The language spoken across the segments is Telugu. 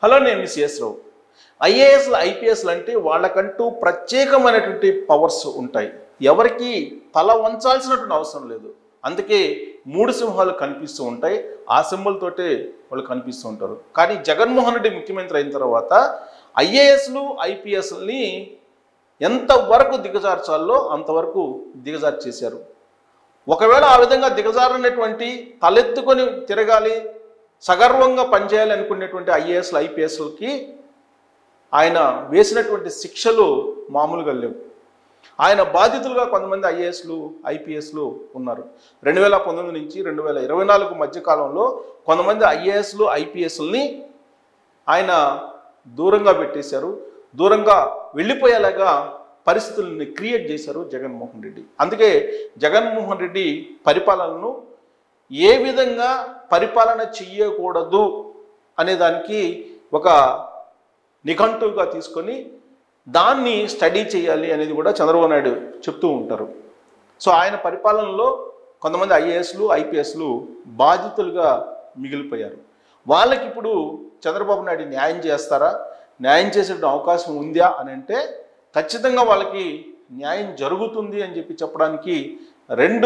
హలో నేను మీ సిఎస్ రావు ఐఏఎస్లు ఐపీఎస్లు అంటే వాళ్ళకంటూ ప్రత్యేకమైనటువంటి పవర్స్ ఉంటాయి ఎవరికి తల వంచాల్సినటువంటి అవసరం లేదు అందుకే మూడు సింహాలు కనిపిస్తూ ఉంటాయి ఆ సింబల్ తోటే వాళ్ళు కనిపిస్తూ ఉంటారు కానీ జగన్మోహన్ రెడ్డి ముఖ్యమంత్రి అయిన తర్వాత ఐఏఎస్లు ఐపీఎస్ని ఎంతవరకు దిగజార్చాలో అంతవరకు దిగజార్ చేశారు ఒకవేళ ఆ విధంగా దిగజారినటువంటి తలెత్తుకొని తిరగాలి సగర్వంగా పనిచేయాలి అనుకునేటువంటి ఐఏఎస్లు ఐపీఎస్లకి ఆయన వేసినటువంటి శిక్షలు మామూలుగా లేవు ఆయన బాధితులుగా కొంతమంది ఐఏఎస్లు ఐపీఎస్లు ఉన్నారు రెండు వేల పంతొమ్మిది నుంచి రెండు వేల ఇరవై నాలుగు మధ్య కాలంలో కొంతమంది ఐఏఎస్లు ఐపీఎస్లని ఆయన దూరంగా పెట్టేశారు దూరంగా వెళ్ళిపోయేలాగా పరిస్థితుల్ని క్రియేట్ చేశారు జగన్మోహన్ రెడ్డి అందుకే జగన్మోహన్ రెడ్డి పరిపాలనను ఏ విధంగా పరిపాలన చెయ్యకూడదు అనే దానికి ఒక నిఘంటువుగా తీసుకొని దాన్ని స్టడీ చేయాలి అనేది కూడా చంద్రబాబు నాయుడు చెప్తూ ఉంటారు సో ఆయన పరిపాలనలో కొంతమంది ఐఏఎస్లు ఐపీఎస్లు బాధితులుగా మిగిలిపోయారు వాళ్ళకి ఇప్పుడు చంద్రబాబు నాయుడు న్యాయం చేస్తారా న్యాయం చేసే అవకాశం ఉందా అని అంటే ఖచ్చితంగా వాళ్ళకి న్యాయం జరుగుతుంది అని చెప్పి చెప్పడానికి రెండు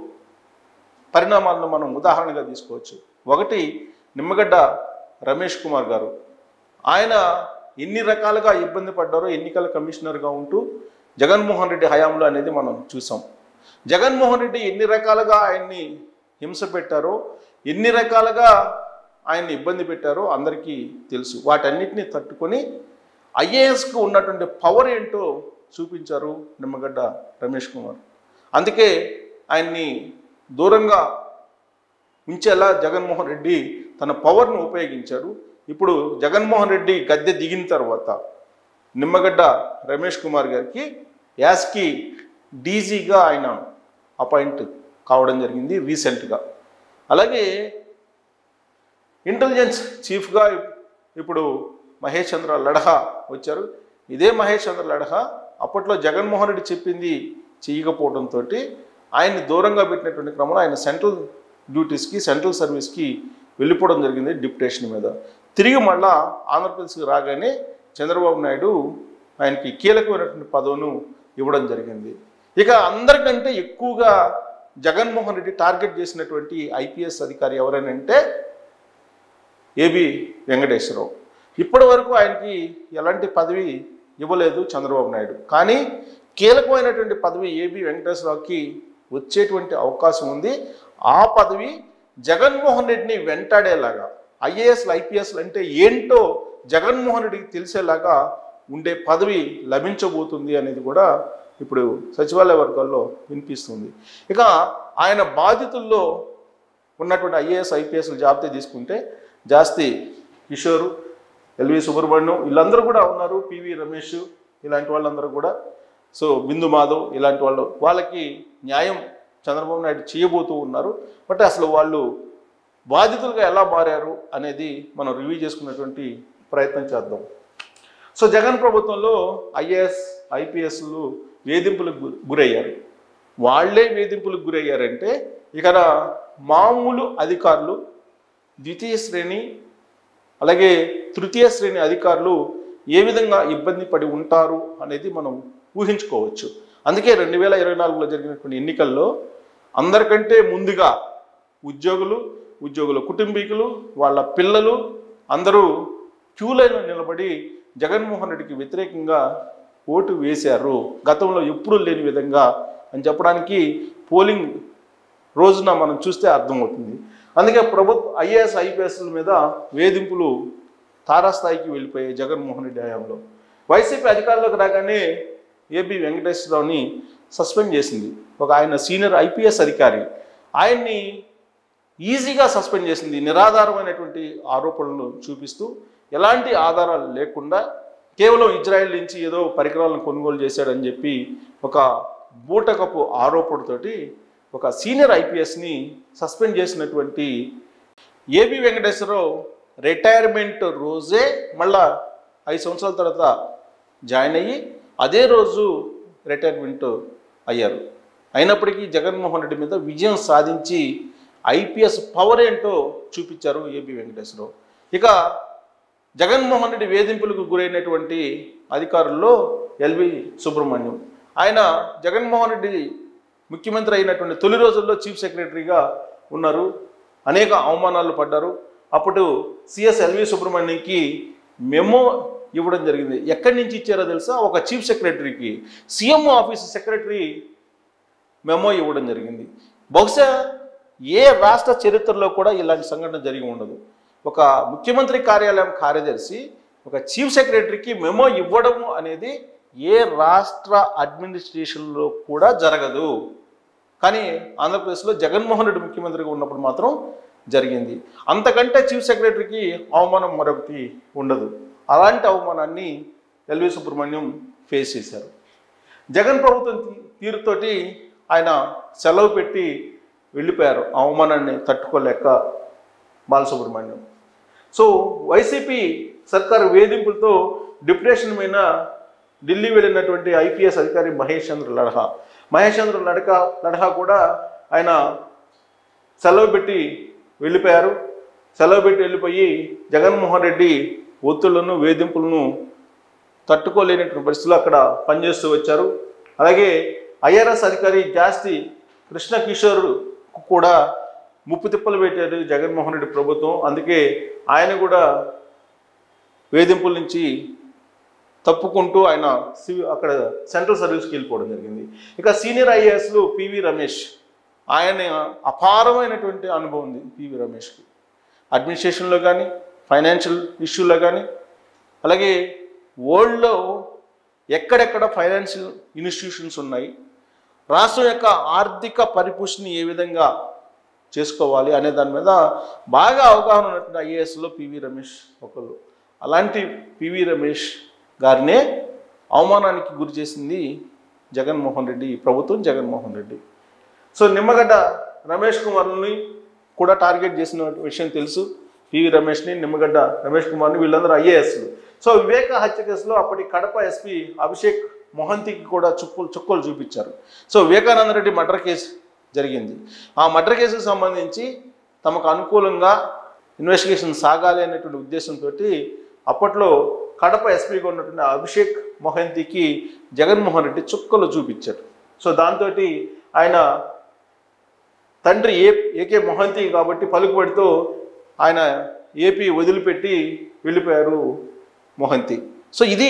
పరిణామాలను మనం ఉదాహరణగా తీసుకోవచ్చు ఒకటి నిమ్మగడ్డ రమేష్ కుమార్ గారు ఆయన ఎన్ని రకాలుగా ఇబ్బంది పడ్డారో ఎన్నికల కమిషనర్గా ఉంటూ జగన్మోహన్ రెడ్డి హయాంలో అనేది మనం చూసాం జగన్మోహన్ రెడ్డి ఎన్ని రకాలుగా ఆయన్ని హింస పెట్టారో ఎన్ని రకాలుగా ఆయన్ని ఇబ్బంది పెట్టారో అందరికీ తెలుసు వాటన్నిటిని తట్టుకొని ఐఏఎస్కు ఉన్నటువంటి పవర్ ఏంటో చూపించారు నిమ్మగడ్డ రమేష్ కుమార్ అందుకే ఆయన్ని దూరంగా ఉంచేలా జగన్మోహన్ రెడ్డి తన పవర్ను ఉపయోగించారు ఇప్పుడు జగన్మోహన్ రెడ్డి గద్దె దిగిన తర్వాత నిమ్మగడ్డ రమేష్ కుమార్ గారికి యాస్కి డీజీగా ఆయన అపాయింట్ కావడం జరిగింది రీసెంట్గా అలాగే ఇంటెలిజెన్స్ చీఫ్గా ఇప్పుడు మహేష్ చంద్ర లడహా వచ్చారు ఇదే మహేష్ చంద్ర లడహా అప్పట్లో జగన్మోహన్ రెడ్డి చెప్పింది చేయకపోవడంతో ఆయన్ని దూరంగా పెట్టినటువంటి క్రమంలో ఆయన సెంట్రల్ డ్యూటీస్కి సెంట్రల్ సర్వీస్కి వెళ్ళిపోవడం జరిగింది డిప్యుటేషన్ మీద తిరిగి మళ్ళా ఆంధ్రప్రదేశ్కి రాగానే చంద్రబాబు నాయుడు ఆయనకి కీలకమైనటువంటి పదవును ఇవ్వడం జరిగింది ఇక అందరికంటే ఎక్కువగా జగన్మోహన్ రెడ్డి టార్గెట్ చేసినటువంటి ఐపీఎస్ అధికారి ఎవరనంటే ఏబి వెంకటేశ్వరరావు ఇప్పటి వరకు ఆయనకి ఎలాంటి పదవి ఇవ్వలేదు చంద్రబాబు నాయుడు కానీ కీలకమైనటువంటి పదవి ఏబి వెంకటేశ్వరరావుకి వచ్చేటువంటి అవకాశం ఉంది ఆ పదవి జగన్మోహన్ రెడ్డిని వెంటాడేలాగా ఐఏఎస్లు ఐపీఎస్లు అంటే ఏంటో జగన్మోహన్ రెడ్డికి తెలిసేలాగా ఉండే పదవి లభించబోతుంది అనేది కూడా ఇప్పుడు సచివాలయ వర్గాల్లో వినిపిస్తుంది ఇక ఆయన బాధితుల్లో ఉన్నటువంటి ఐఏఎస్ ఐపీఎస్లు జాబితా తీసుకుంటే జాస్తి కిషోరు ఎల్వి సుబ్రహ్మణ్యం వీళ్ళందరూ కూడా ఉన్నారు పివి రమేష్ ఇలాంటి వాళ్ళందరూ కూడా సో బిందు మాధవ్ ఇలాంటి వాళ్ళు వాళ్ళకి న్యాయం చంద్రబాబు నాయుడు చేయబోతూ ఉన్నారు బట్ అసలు వాళ్ళు బాధితులుగా ఎలా మారారు అనేది మనం రివ్యూ చేసుకున్నటువంటి ప్రయత్నం చేద్దాం సో జగన్ ప్రభుత్వంలో ఐఏఎస్ ఐపీఎస్లు వేధింపులకు గు- గురయ్యారు వాళ్ళే వేధింపులకు గురయ్యారంటే ఇక్కడ మామూలు అధికారులు ద్వితీయ శ్రేణి అలాగే తృతీయ శ్రేణి అధికారులు ఏ విధంగా ఇబ్బంది పడి ఉంటారు అనేది మనం ఊహించుకోవచ్చు అందుకే రెండు వేల ఇరవై నాలుగులో జరిగినటువంటి ఎన్నికల్లో అందరికంటే ముందుగా ఉద్యోగులు ఉద్యోగుల కుటుంబీకులు వాళ్ళ పిల్లలు అందరూ క్యూ లైన్లో నిలబడి జగన్మోహన్ రెడ్డికి వ్యతిరేకంగా ఓటు వేశారు గతంలో ఎప్పుడూ లేని విధంగా అని చెప్పడానికి పోలింగ్ రోజున మనం చూస్తే అర్థమవుతుంది అందుకే ప్రభుత్వ ఐఏఎస్ ఐపీఎస్ల మీద వేధింపులు తారాస్థాయికి వెళ్ళిపోయాయి జగన్మోహన్ రెడ్డి హయాంలో వైసీపీ అధికారంలోకి రాగానే ఏబి వెంకటేశ్వరరావుని సస్పెండ్ చేసింది ఒక ఆయన సీనియర్ ఐపీఎస్ అధికారి ఆయన్ని ఈజీగా సస్పెండ్ చేసింది నిరాధారమైనటువంటి ఆరోపణలను చూపిస్తూ ఎలాంటి ఆధారాలు లేకుండా కేవలం ఇజ్రాయెల్ నుంచి ఏదో పరికరాలను కొనుగోలు చేశాడని చెప్పి ఒక బూటకపు ఆరోపణతోటి ఒక సీనియర్ ఐపీఎస్ని సస్పెండ్ చేసినటువంటి ఏబి వెంకటేశ్వరరావు రిటైర్మెంట్ రోజే మళ్ళా ఐదు సంవత్సరాల తర్వాత జాయిన్ అయ్యి అదే రోజు రిటైర్మెంట్ అయ్యారు అయినప్పటికీ జగన్మోహన్ రెడ్డి మీద విజయం సాధించి ఐపీఎస్ పవర్ ఏంటో చూపించారు ఏబి వెంకటేశ్వరరావు ఇక జగన్మోహన్ రెడ్డి వేధింపులకు గురైనటువంటి అధికారుల్లో ఎల్వి సుబ్రహ్మణ్యం ఆయన జగన్మోహన్ రెడ్డి ముఖ్యమంత్రి అయినటువంటి తొలి రోజుల్లో చీఫ్ సెక్రటరీగా ఉన్నారు అనేక అవమానాలు పడ్డారు అప్పుడు సిఎస్ ఎల్వి సుబ్రహ్మణ్యంకి మెమో ఇవ్వడం జరిగింది ఎక్కడి నుంచి ఇచ్చారో తెలుసా ఒక చీఫ్ సెక్రటరీకి సీఎం ఆఫీస్ సెక్రటరీ మెమో ఇవ్వడం జరిగింది బహుశా ఏ రాష్ట్ర చరిత్రలో కూడా ఇలాంటి సంఘటన జరిగి ఉండదు ఒక ముఖ్యమంత్రి కార్యాలయం కార్యదర్శి ఒక చీఫ్ సెక్రటరీకి మెమో ఇవ్వడం అనేది ఏ రాష్ట్ర అడ్మినిస్ట్రేషన్లో కూడా జరగదు కానీ ఆంధ్రప్రదేశ్లో జగన్మోహన్ రెడ్డి ముఖ్యమంత్రిగా ఉన్నప్పుడు మాత్రం జరిగింది అంతకంటే చీఫ్ సెక్రటరీకి అవమానం మరొకటి ఉండదు అలాంటి అవమానాన్ని ఎల్వి సుబ్రహ్మణ్యం ఫేస్ చేశారు జగన్ ప్రభుత్వం తీ- తీరుతోటి ఆయన సెలవు పెట్టి వెళ్ళిపోయారు ఆ అవమానాన్ని తట్టుకోలేక బాలసుబ్రహ్మణ్యం సో వైసీపీ సర్కారు వేధింపులతో డిప్రెషన్ మీద ఢిల్లీ వెళ్ళినటువంటి ఐపీఎస్ అధికారి మహేష్ చంద్ర లడహా మహేష్ చంద్ర లడక లడహా కూడా ఆయన సెలవు పెట్టి వెళ్ళిపోయారు సెలవు పెట్టి వెళ్ళిపోయి జగన్మోహన్ రెడ్డి ఒత్తులను వేధింపులను తట్టుకోలేనటువంటి పరిస్థితుల్లో అక్కడ పనిచేస్తూ వచ్చారు అలాగే ఐఆర్ఎస్ అధికారి జాస్తి కృష్ణ కిషోర్ కూడా ముప్పు తిప్పలు పెట్టారు జగన్మోహన్ రెడ్డి ప్రభుత్వం అందుకే ఆయన కూడా వేధింపుల నుంచి తప్పుకుంటూ ఆయన సివి అక్కడ సెంట్రల్ సర్వీస్కి వెళ్ళిపోవడం జరిగింది ఇక సీనియర్ ఐఏఎస్లు పివి రమేష్ ఆయన అపారమైనటువంటి అనుభవం ఉంది పివి రమేష్కి అడ్మినిస్ట్రేషన్లో కానీ ఫైనాన్షియల్ ఇష్యూలో కానీ అలాగే వరల్డ్లో ఎక్కడెక్కడ ఫైనాన్షియల్ ఇన్స్టిట్యూషన్స్ ఉన్నాయి రాష్ట్రం యొక్క ఆర్థిక పరిపుష్టిని ఏ విధంగా చేసుకోవాలి అనే దాని మీద బాగా అవగాహన ఉన్నటువంటి ఐఏఎస్లో పివి రమేష్ ఒకళ్ళు అలాంటి పివి రమేష్ గారినే అవమానానికి గురి చేసింది జగన్మోహన్ రెడ్డి ఈ ప్రభుత్వం జగన్మోహన్ రెడ్డి సో నిమ్మగడ్డ రమేష్ కుమార్ని కూడా టార్గెట్ చేసిన విషయం తెలుసు పివి రమేష్ని నిమ్మగడ్డ రమేష్ కుమార్ని వీళ్ళందరూ ఐఏఎస్లు సో వివేక హత్య కేసులో అప్పటి కడప ఎస్పీ అభిషేక్ మొహంతికి కూడా చుక్కులు చుక్కలు చూపించారు so Vivekananda Reddy murder case జరిగింది ఆ మర్డర్ కేసుకు సంబంధించి తమకు అనుకూలంగా ఇన్వెస్టిగేషన్ సాగాలి అనేటువంటి ఉద్దేశంతో అప్పట్లో కడప ఎస్పీగా ఉన్నటువంటి అభిషేక్ మొహంతికి జగన్మోహన్ రెడ్డి చుక్కలు చూపించాడు సో దాంతో ఆయన తండ్రి ఏ ఏకే మొహంతి కాబట్టి పలుకుబడితో ఆయన ఏపీ వదిలిపెట్టి వెళ్ళిపోయారు మొహంతి సో ఇది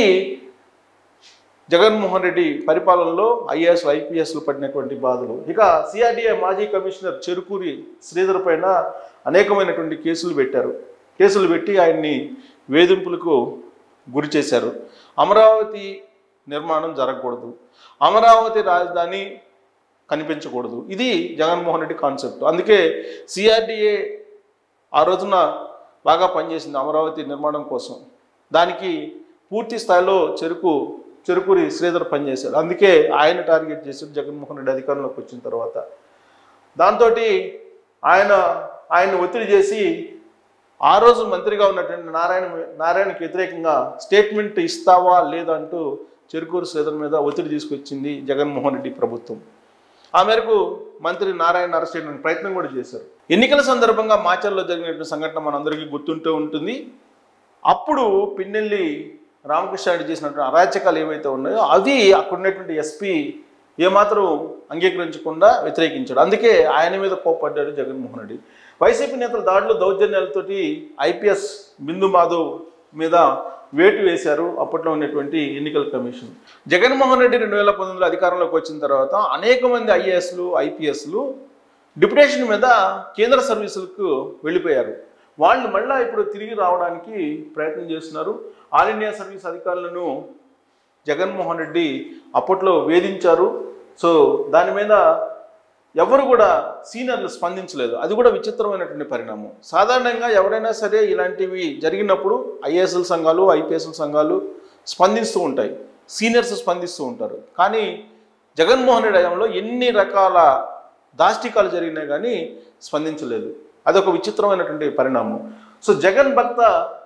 జగన్మోహన్ రెడ్డి పరిపాలనలో ఐఏఎస్ ఐపీఎస్లు పడినటువంటి బాధలు ఇక సిఆర్డీఏ మాజీ కమిషనర్ చెరుకూరి శ్రీధర్ పైన అనేకమైనటువంటి కేసులు పెట్టారు కేసులు పెట్టి ఆయన్ని వేధింపులకు గురి చేశారు అమరావతి నిర్మాణం జరగకూడదు అమరావతి రాజధాని కనిపించకూడదు ఇది జగన్మోహన్ రెడ్డి కాన్సెప్ట్ అందుకే సిఆర్డీఏ ఆ రోజున బాగా పనిచేసింది అమరావతి నిర్మాణం కోసం దానికి పూర్తి స్థాయిలో చెరుకు చెరుకూరి శ్రీధర్ పనిచేశాడు అందుకే ఆయన టార్గెట్ చేశాడు జగన్మోహన్ రెడ్డి అధికారంలోకి వచ్చిన తర్వాత దాంతో ఆయన ఆయన ఒత్తిడి చేసి ఆ రోజు మంత్రిగా ఉన్నటువంటి నారాయణ నారాయణకి వ్యతిరేకంగా స్టేట్మెంట్ ఇస్తావా లేదంటూ చెరుకూరు శ్రీధర్ మీద ఒత్తిడి తీసుకొచ్చింది జగన్మోహన్ రెడ్డి ప్రభుత్వం ఆ మేరకు మంత్రి నారాయణ అరెస్ట్ చేయడానికి ప్రయత్నం కూడా చేశారు ఎన్నికల సందర్భంగా మాచర్లో జరిగినటువంటి సంఘటన మనందరికీ గుర్తుంటూ ఉంటుంది అప్పుడు పిన్నెల్లి రామకృష్ణారెడ్డి చేసినటువంటి అరాచకాలు ఏవైతే ఉన్నాయో అది అక్కడ ఉన్నటువంటి ఎస్పీ ఏమాత్రం అంగీకరించకుండా వ్యతిరేకించాడు అందుకే ఆయన మీద కోప్పడ్డాడు జగన్మోహన్ రెడ్డి వైసీపీ నేతల దాడులు దౌర్జన్యాలతోటి ఐపీఎస్ బిందు మాధవ్ మీద వేటు వేశారు అప్పట్లో ఉన్నటువంటి ఎన్నికల కమిషన్ జగన్మోహన్ రెడ్డి రెండు వేల పంతొమ్మిదిలో అధికారంలోకి వచ్చిన తర్వాత అనేక మంది ఐఏఎస్లు ఐపీఎస్లు డిప్యుటేషన్ మీద కేంద్ర సర్వీసులకు వెళ్ళిపోయారు వాళ్ళు మళ్ళా ఇప్పుడు తిరిగి రావడానికి ప్రయత్నం చేస్తున్నారు ఆల్ ఇండియా సర్వీస్ అధికారులను జగన్మోహన్ రెడ్డి అప్పట్లో వేధించారు సో దాని మీద ఎవరు కూడా సీనియర్లు స్పందించలేదు అది కూడా విచిత్రమైనటువంటి పరిణామం సాధారణంగా ఎవరైనా సరే ఇలాంటివి జరిగినప్పుడు ఐఏఎస్ఎల్ సంఘాలు ఐపీఎస్ఎల్ సంఘాలు స్పందిస్తూ ఉంటాయి సీనియర్స్ స్పందిస్తూ ఉంటారు కానీ జగన్మోహన్ రెడ్డి హయాంలో ఎన్ని రకాల దాష్టికాలు జరిగినా కానీ స్పందించలేదు అదొక విచిత్రమైనటువంటి పరిణామం సో జగన్ భక్త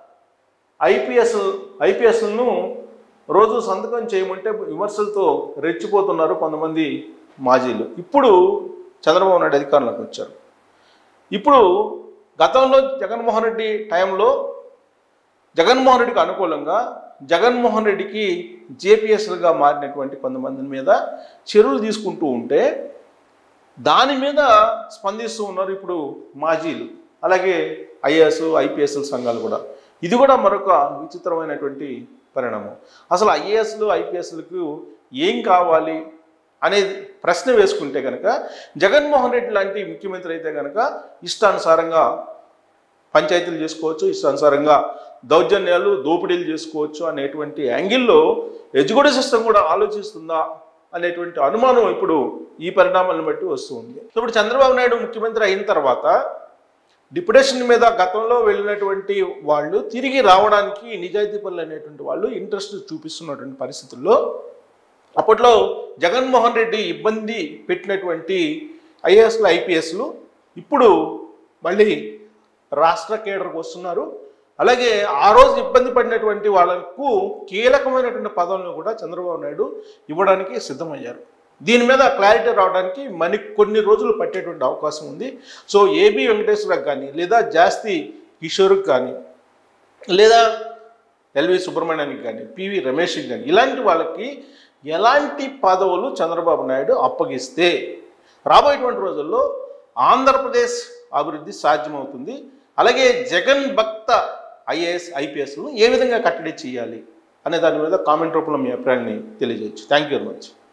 ఐపీఎస్ ఐపీఎస్లను రోజు సంతకం చేయమంటే విమర్శలతో రెచ్చిపోతున్నారు కొంతమంది మాజీలు ఇప్పుడు చంద్రబాబు నాయుడు అధికారంలోకి వచ్చారు ఇప్పుడు గతంలో జగన్మోహన్ రెడ్డి టైంలో జగన్మోహన్ రెడ్డికి అనుకూలంగా జగన్మోహన్ రెడ్డికి జేపీఎస్లుగా మారినటువంటి కొంతమంది మీద చర్యలు తీసుకుంటూ ఉంటే దాని మీద స్పందిస్తూ ఉన్నారు ఇప్పుడు మాజీలు అలాగే ఐఏఎస్ ఐపీఎస్ సంఘాలు కూడా ఇది కూడా మరొక విచిత్రమైనటువంటి పరిణామం అసలు ఐఏఎస్లు ఐపీఎస్లకు ఏం కావాలి అనేది ప్రశ్న వేసుకుంటే కనుక జగన్మోహన్ రెడ్డి లాంటి ముఖ్యమంత్రి అయితే కనుక ఇష్టానుసారంగా పంచాయతీలు చేసుకోవచ్చు ఇష్టానుసారంగా దౌర్జన్యాలు దోపిడీలు చేసుకోవచ్చు అనేటువంటి యాంగిల్లో ఎడ్యుకేషన్ సిస్టమ్ కూడా ఆలోచిస్తుందా అనేటువంటి అనుమానం ఇప్పుడు ఈ పరిణామాలను బట్టి వస్తుంది ఇప్పుడు చంద్రబాబు నాయుడు ముఖ్యమంత్రి అయిన తర్వాత డిప్యుటేషన్ మీద గతంలో వెళ్ళినటువంటి వాళ్ళు తిరిగి రావడానికి నిజాయితీ పనులు అనేటువంటి వాళ్ళు ఇంట్రెస్ట్ చూపిస్తున్నటువంటి పరిస్థితుల్లో అప్పట్లో జగన్మోహన్ రెడ్డి ఇబ్బంది పెట్టినటువంటి ఐఏఎస్లు ఐపీఎస్లు ఇప్పుడు మళ్ళీ రాష్ట్ర కేడర్కి వస్తున్నారు అలాగే ఆ రోజు ఇబ్బంది పడినటువంటి వాళ్ళకు కీలకమైనటువంటి పదవులను కూడా చంద్రబాబు నాయుడు ఇవ్వడానికి సిద్ధమయ్యారు దీని మీద క్లారిటీ రావడానికి మనకి కొన్ని రోజులు పట్టేటువంటి అవకాశం ఉంది సో ఏబి వెంకటేశ్వరకు కానీ లేదా జాస్తి కిషోర్కి కానీ లేదా ఎల్వి సుబ్రహ్మణ్యానికి కానీ పివి రమేష్కి కానీ ఇలాంటి వాళ్ళకి ఎలాంటి పదవులు చంద్రబాబు నాయుడు అప్పగిస్తే రాబోయేటువంటి రోజుల్లో ఆంధ్రప్రదేశ్ అభివృద్ధి సాధ్యమవుతుంది అలాగే జగన్ భక్త ఐఏఎస్ ఐపీఎస్ను ఏ విధంగా కట్టడి చేయాలి అనే దాని మీద కామెంట్ రూపంలో మీ అభిప్రాయాన్ని తెలియజేయచ్చు థ్యాంక్ యూ వెరీ మచ్